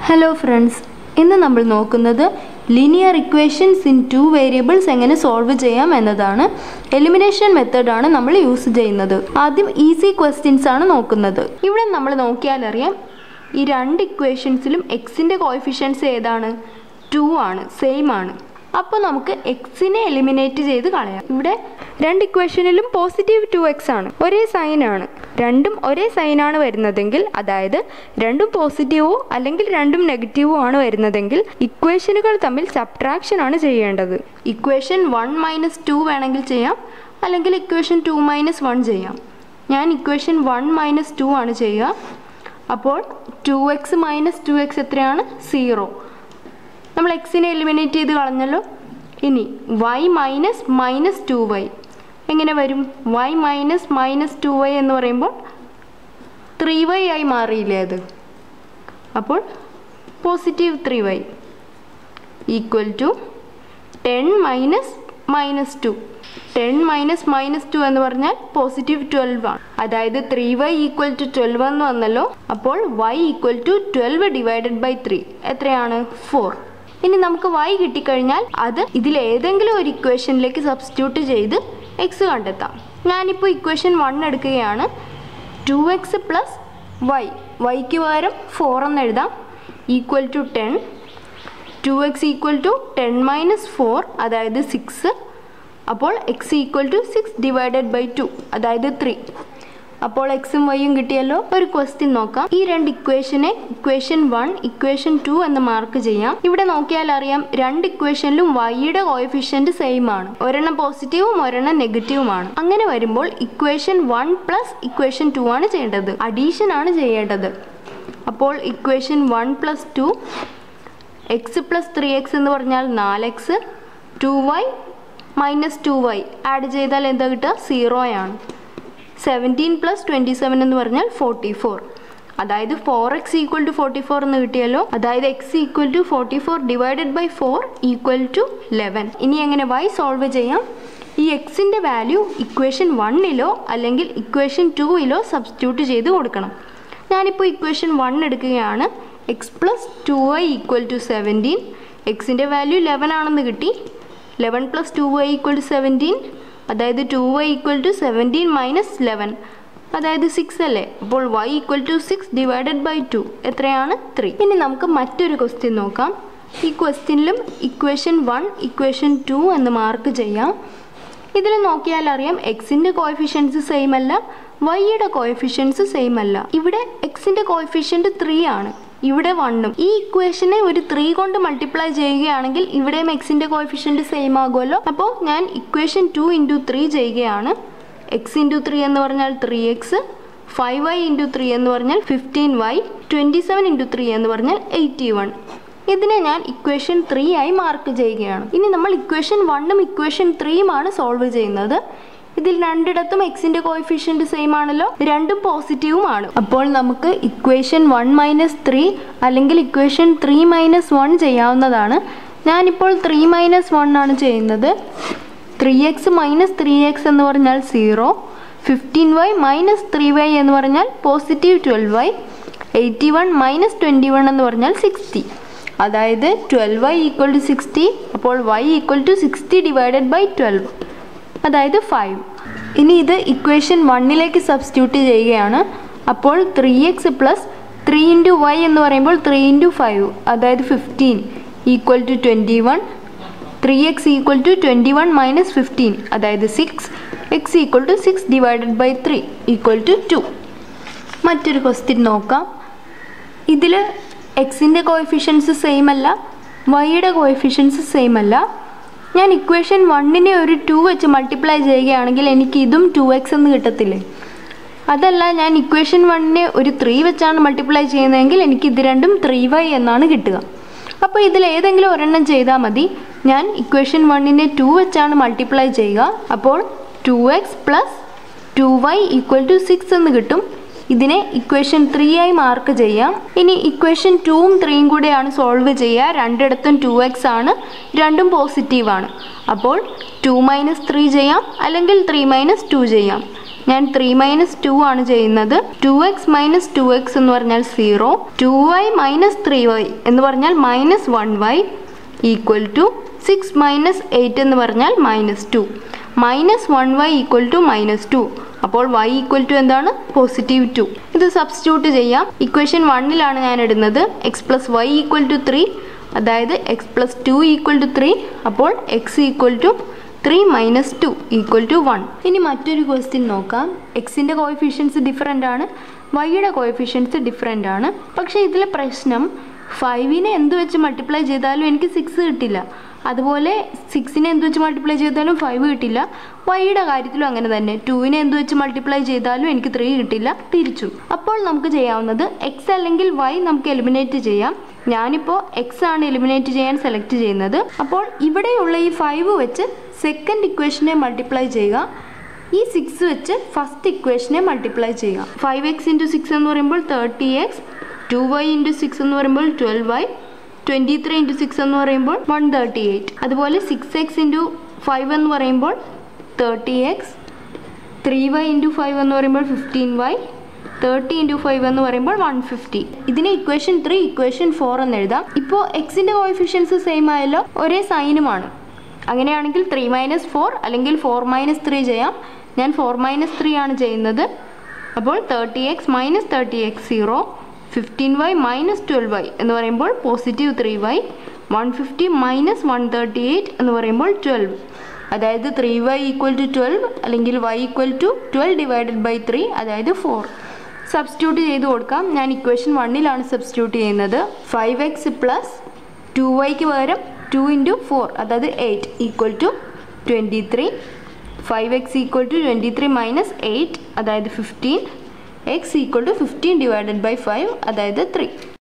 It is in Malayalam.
ഹലോ ഫ്രണ്ട്സ് ഇന്ന് നമ്മൾ നോക്കുന്നത് linear equations in two variables എങ്ങനെ സോൾവ് ചെയ്യാം എന്നതാണ് എലിമിനേഷൻ മെത്തേഡാണ് നമ്മൾ യൂസ് ചെയ്യുന്നത് ആദ്യം ഈസി ക്വസ്റ്റ്യൻസ് ആണ് നോക്കുന്നത് ഇവിടെ നമ്മൾ നോക്കിയാൽ അറിയാം ഈ രണ്ട് ഇക്വേഷൻസിലും എക്സിൻ്റെ കോയിഫിഷ്യൻസ് ഏതാണ് ടു ആണ് സെയിം ആണ് അപ്പോൾ നമുക്ക് എക്സിനെ എലിമിനേറ്റ് ചെയ്ത് കളയാം ഇവിടെ രണ്ട് ഇക്വേഷനിലും പോസിറ്റീവ് ടു എക്സ് ആണ് ഒരേ സൈൻ ആണ് രണ്ടും ഒരേ സൈൻ ആണ് വരുന്നതെങ്കിൽ അതായത് രണ്ടും പോസിറ്റീവോ അല്ലെങ്കിൽ രണ്ടും നെഗറ്റീവോ ആണ് വരുന്നതെങ്കിൽ ഇക്വേഷനുകൾ തമ്മിൽ സബ്ട്രാക്ഷൻ ആണ് ചെയ്യേണ്ടത് ഇക്വേഷൻ വൺ മൈനസ് ടു വേണമെങ്കിൽ ചെയ്യാം അല്ലെങ്കിൽ ഇക്വേഷൻ ടു മൈനസ് വൺ ചെയ്യാം ഞാൻ ഇക്വേഷൻ വൺ മൈനസ് ടു ആണ് ചെയ്യുക അപ്പോൾ two x minus two x എത്രയാണ് സീറോ നമ്മൾ എക്സിനെ എലിമിനേറ്റ് ചെയ്ത് കളഞ്ഞല്ലോ ഇനി y minus minus two y എങ്ങനെ വരും y minus minus two y എന്ന് പറയുമ്പോൾ ത്രീ വൈ ആയി മാറിയില്ലേ അത് അപ്പോൾ positive three y equal to ten minus minus two ten minus minus two എന്ന് പറഞ്ഞാൽ പോസിറ്റീവ് ട്വൽവ് ആണ് അതായത് three y equal to twelve എന്ന് വന്നല്ലോ അപ്പോൾ y equal to twelve divided by three എത്രയാണ് ഫോർ ഇനി നമുക്ക് y കിട്ടിക്കഴിഞ്ഞാൽ അത് ഇതിൽ ഏതെങ്കിലും ഒരു ഇക്വേഷനിലേക്ക് സബ്സ്റ്റിറ്റ്യൂട്ട് ചെയ്ത് എക്സ് കണ്ടെത്താം ഞാനിപ്പോൾ ഇക്വേഷൻ വൺ എടുക്കുകയാണ് ടു എക്സ് പ്ലസ് വൈ വൈക്ക് പകരം ഫോർ എന്ന് എഴുതാം equal to ten two x equal to ten minus four അതായത് സിക്സ് അപ്പോൾ x equal to six divided by two അതായത് ത്രീ അപ്പോൾ എക്സും വൈയും കിട്ടിയല്ലോ ഒരു ക്വസ്റ്റ്യൻ നോക്കാം ഈ രണ്ട് ഇക്വേഷനെ ഇക്വേഷൻ വൺ ഇക്വേഷൻ ടു എന്ന് മാർക്ക് ചെയ്യാം ഇവിടെ നോക്കിയാൽ അറിയാം രണ്ട് ഇക്വേഷനിലും വൈയുടെ കോയഫിഷ്യന്റ് സെയിം ആണ് ഒരെണ്ണം പോസിറ്റീവും ഒരെണ്ണം നെഗറ്റീവുമാണ് അങ്ങനെ വരുമ്പോൾ equation one plus equation two ആണ് ചെയ്യേണ്ടത് അഡീഷൻ ആണ് ചെയ്യേണ്ടത് അപ്പോൾ equation one plus two x plus three x എന്ന് പറഞ്ഞാൽ നാല് x two y minus two y add ചെയ്താൽ എന്താ കിട്ടുക സീറോയാണ് സെവൻറ്റീൻ പ്ലസ് ട്വൻറ്റി സെവൻ എന്ന് പറഞ്ഞാൽ ഫോർട്ടി ഫോർ അതായത് four x equal to forty four എന്ന് കിട്ടിയല്ലോ അതായത് x equal to forty four divided by four equal to eleven ഇനി എങ്ങനെ വൈ സോൾവ് ചെയ്യാം ഈ എക്സിൻ്റെ വാല്യൂ ഇക്വേഷൻ വണ്ണിലോ അല്ലെങ്കിൽ ഇക്വേഷൻ ടൂയിലോ സബ്സ്റ്റിറ്റ്യൂട്ട് ചെയ്ത് കൊടുക്കണം ഞാനിപ്പോൾ ഇക്വേഷൻ വൺ എടുക്കുകയാണ് x plus two y equal to seventeen എക്സിൻ്റെ വാല്യൂ ലെവൻ ആണെന്ന് കിട്ടി eleven plus two y equal to seventeen അതായത് two y equal to seventeen minus eleven അതായത് സിക്സ് അല്ലേ അപ്പോൾ y equal to six divided by two എത്രയാണ് ത്രീ ഇനി നമുക്ക് മറ്റൊരു ക്വസ്റ്റ്യൻ നോക്കാം ഈ ക്വസ്റ്റ്യനിലും ഇക്വേഷൻ വൺ ഇക്വേഷൻ ടു എന്ന് മാർക്ക് ചെയ്യാം ഇതിൽ നോക്കിയാൽ അറിയാം എക്സിൻ്റെ കോയഫിഷ്യൻസ് സെയിം അല്ല വൈയുടെ കോയഫിഷ്യൻസ് സെയിം അല്ല ഇവിടെ എക്സിൻ്റെ കോയഫിഷ്യൻറ്റ് ത്രീ ആണ് ഇവിടെ വണ്ണും ഈ ഇക്വേഷനെ ഒരു ത്രീ കൊണ്ട് മൾട്ടിപ്ലൈ ചെയ്യുകയാണെങ്കിൽ ഇവിടെയും എക്സിൻ്റെ കോയഫിഷ്യൻറ്റ് സെയിം ആകുമല്ലോ അപ്പോൾ ഞാൻ ഇക്വേഷൻ ടു ഇൻറ്റു ത്രീ ചെയ്യുകയാണ് എക്സ് ഇൻറ്റു ത്രീ എന്ന് പറഞ്ഞാൽ three x five y into three എന്ന് പറഞ്ഞാൽ fifteen y twenty seven into three എന്ന് പറഞ്ഞാൽ എയ്റ്റി വൺ ഇതിനെ ഞാൻ ഇക്വേഷൻ ത്രീ ആയി മാർക്ക് ചെയ്യുകയാണ് ഇനി നമ്മൾ ഇക്വേഷൻ വണ്ണും ഇക്വേഷൻ ത്രീയുമാണ് സോൾവ് ചെയ്യുന്നത് ഇതിൽ രണ്ടിടത്തും എക്സിന്റെ കോയിഫിഷ്യന്റ് സെയിം ആണല്ലോ രണ്ടും പോസിറ്റീവും ആണ് അപ്പോൾ നമുക്ക് ഇക്വേഷൻ വൺ മൈനസ് ത്രീ അല്ലെങ്കിൽ ഇക്വേഷൻ ത്രീ മൈനസ് വൺ ചെയ്യാവുന്നതാണ് ഞാനിപ്പോൾ ത്രീ മൈനസ് വൺ ആണ് ചെയ്യുന്നത് three x minus three x എന്ന് പറഞ്ഞാൽ zero fifteen y minus three y എന്ന് പറഞ്ഞാൽ positive twelve y eighty one minus twenty one എന്ന് പറഞ്ഞാൽ സിക്സ്റ്റി അതായത് twelve y equal to sixty അപ്പോൾ y equal to sixty divided by twelve അതായത് ഫൈവ് ഇനി ഇത് ഇക്വേഷൻ വണ്ണിലേക്ക് സബ്സ്റ്റിറ്റ്യൂട്ട് ചെയ്യുകയാണ് അപ്പോൾ three X plus three into y എന്ന് പറയുമ്പോൾ ത്രീ ഇൻറ്റു ഫൈവ് അതായത് fifteen equal to twenty one three x equal to twenty one minus fifteen അതായത് six x equal to six divided by three equal to two മറ്റൊരു ക്വസ്റ്റ്യൻ നോക്കാം ഇതിൽ എക്സിൻ്റെ കോയിഫിഷ്യൻസ് സെയിം അല്ല വൈയുടെ കോയിഫിഷ്യൻസ് സെയിം അല്ല ഞാൻ ഇക്വേഷൻ വണ്ണിനെ ഒരു ടു വെച്ച് മൾട്ടിപ്ലൈ ചെയ്യുകയാണെങ്കിൽ എനിക്ക് ഇതും ടു എക്സ് എന്ന് കിട്ടത്തില്ലേ അതല്ല ഞാൻ ഇക്വേഷൻ വണ്ണിനെ ഒരു ത്രീ വെച്ചാണ് മൾട്ടിപ്ലൈ ചെയ്യുന്നതെങ്കിൽ എനിക്ക് ഇത് രണ്ടും ത്രീ വൈ എന്നാണ് കിട്ടുക അപ്പോൾ ഇതിൽ ഏതെങ്കിലും ഒരെണ്ണം ചെയ്താൽ മതി ഞാൻ ഇക്വേഷൻ വണ്ണിനെ ടു വെച്ചാണ് മൾട്ടിപ്ലൈ ചെയ്യുക അപ്പോൾ two x plus two y equal to six എന്ന് കിട്ടും ഇതിനെ ഇക്വേഷൻ ത്രീ ആയി മാർക്ക് ചെയ്യാം ഇനി ഇക്വേഷൻ ടൂവും ത്രീയും കൂടെയാണ് സോൾവ് ചെയ്യുക രണ്ടിടത്തും ടു എക്സ് ആണ് രണ്ടും പോസിറ്റീവ് ആണ് അപ്പോൾ ടു മൈനസ് ത്രീ ചെയ്യാം അല്ലെങ്കിൽ ത്രീ മൈനസ് ടു ചെയ്യാം ഞാൻ ത്രീ മൈനസ് ടു ആണ് ചെയ്യുന്നത് two x minus two x എന്ന് പറഞ്ഞാൽ zero two y minus three y എന്ന് പറഞ്ഞാൽ minus one y equal to six minus eight എന്ന് പറഞ്ഞാൽ minus two minus one y equal to minus two അപ്പോൾ വൈ ഈക്വൽ ടു എന്താണ് പോസിറ്റീവ് ടു ഇത് സബ്സ്റ്റിറ്റ്യൂട്ട് ചെയ്യാം ഇക്വേഷൻ വണ്ണിലാണ് ഞാൻ ഇടുന്നത് x plus y equal to three അതായത് x plus two equal to three അപ്പോൾ x equal to three minus two equal to one ഇനി മറ്റൊരു ക്വസ്റ്റ്യൻ നോക്കാം എക്സിൻ്റെ കോയിഫിഷ്യൻസ് ഡിഫറെൻ്റ് ആണ് വൈയുടെ കോയിഫിഷ്യൻസ് ഡിഫറെൻ്റ് ആണ് പക്ഷേ ഇതിലെ പ്രശ്നം ഫൈവിനെ എന്ത് വെച്ച് മൾട്ടിപ്ലൈ ചെയ്താലും എനിക്ക് സിക്സ് കിട്ടില്ല അതുപോലെ സിക്സിനെ എന്ത് വെച്ച് മൾട്ടിപ്ലൈ ചെയ്താലും ഫൈവ് കിട്ടില്ല വൈയുടെ കാര്യത്തിലും അങ്ങനെ തന്നെ ടുവിനെ എന്ത് വെച്ച് മൾട്ടിപ്ലൈ ചെയ്താലും എനിക്ക് ത്രീ കിട്ടില്ല തിരിച്ചു അപ്പോൾ നമുക്ക് ചെയ്യാവുന്നത് എക്സ് അല്ലെങ്കിൽ വൈ നമുക്ക് എലിമിനേറ്റ് ചെയ്യാം ഞാനിപ്പോൾ എക്സ് ആണ് എലിമിനേറ്റ് ചെയ്യാൻ സെലക്ട് ചെയ്യുന്നത് അപ്പോൾ ഇവിടെയുള്ള ഈ ഫൈവ് വെച്ച് സെക്കൻഡ് ഇക്വേഷനെ മൾട്ടിപ്ലൈ ചെയ്യുക ഈ സിക്സ് വെച്ച് ഫസ്റ്റ് ഇക്വേഷനെ മൾട്ടിപ്ലൈ ചെയ്യുക ഫൈവ് എക്സ് ഇൻറ്റു സിക്സ് എന്ന് പറയുമ്പോൾ thirty x two y into six എന്ന് പറയുമ്പോൾ twelve y twenty three into six എന്ന് പറയുമ്പോൾ വൺ തേർട്ടി എയ്റ്റ് അതുപോലെ സിക്സ് എക്സ് ഇൻറ്റു ഫൈവ് എന്ന് പറയുമ്പോൾ thirty x three y into five എന്ന് പറയുമ്പോൾ fifteen y thirty into five എന്ന് പറയുമ്പോൾ വൺ ഫിഫ്റ്റി ഇതിനെ ഇക്വേഷൻ ത്രീ ഇക്വേഷൻ ഫോർ എന്ന് എഴുതാം ഇപ്പോൾ എക്സിൻ്റെ കോയിഫിഷ്യൻസ് സെയിം ആയല്ലോ ഒരേ സൈനുമാണ് അങ്ങനെയാണെങ്കിൽ ത്രീ മൈനസ് ഫോർ അല്ലെങ്കിൽ ഫോർ മൈനസ് ത്രീ ചെയ്യാം ഞാൻ ഫോർ മൈനസ് ത്രീ ആണ് ചെയ്യുന്നത് അപ്പോൾ thirty x minus thirty x zero fifteen y minus twelve y എന്ന് പറയുമ്പോൾ positive three y one fifty minus one thirty eight എന്ന് പറയുമ്പോൾ ട്വൽവ് അതായത് three y equal to twelve അല്ലെങ്കിൽ y equal to twelve divided by three അതായത് ഫോർ സബ്സ്റ്റിറ്റ്യൂട്ട് ചെയ്ത് കൊടുക്കാം ഞാൻ ഇക്വേഷൻ വണ്ണിലാണ് സബ്സ്റ്റിറ്റ്യൂട്ട് ചെയ്യുന്നത് ഫൈവ് എക്സ് പ്ലസ് ടു വൈക്ക് പകരം ടു ഇൻറ്റു ഫോർ അതായത് eight equal to twenty three five x equal to twenty three minus eight അതായത് fifteen x equal to fifteen divided by five അതായത് ത്രീ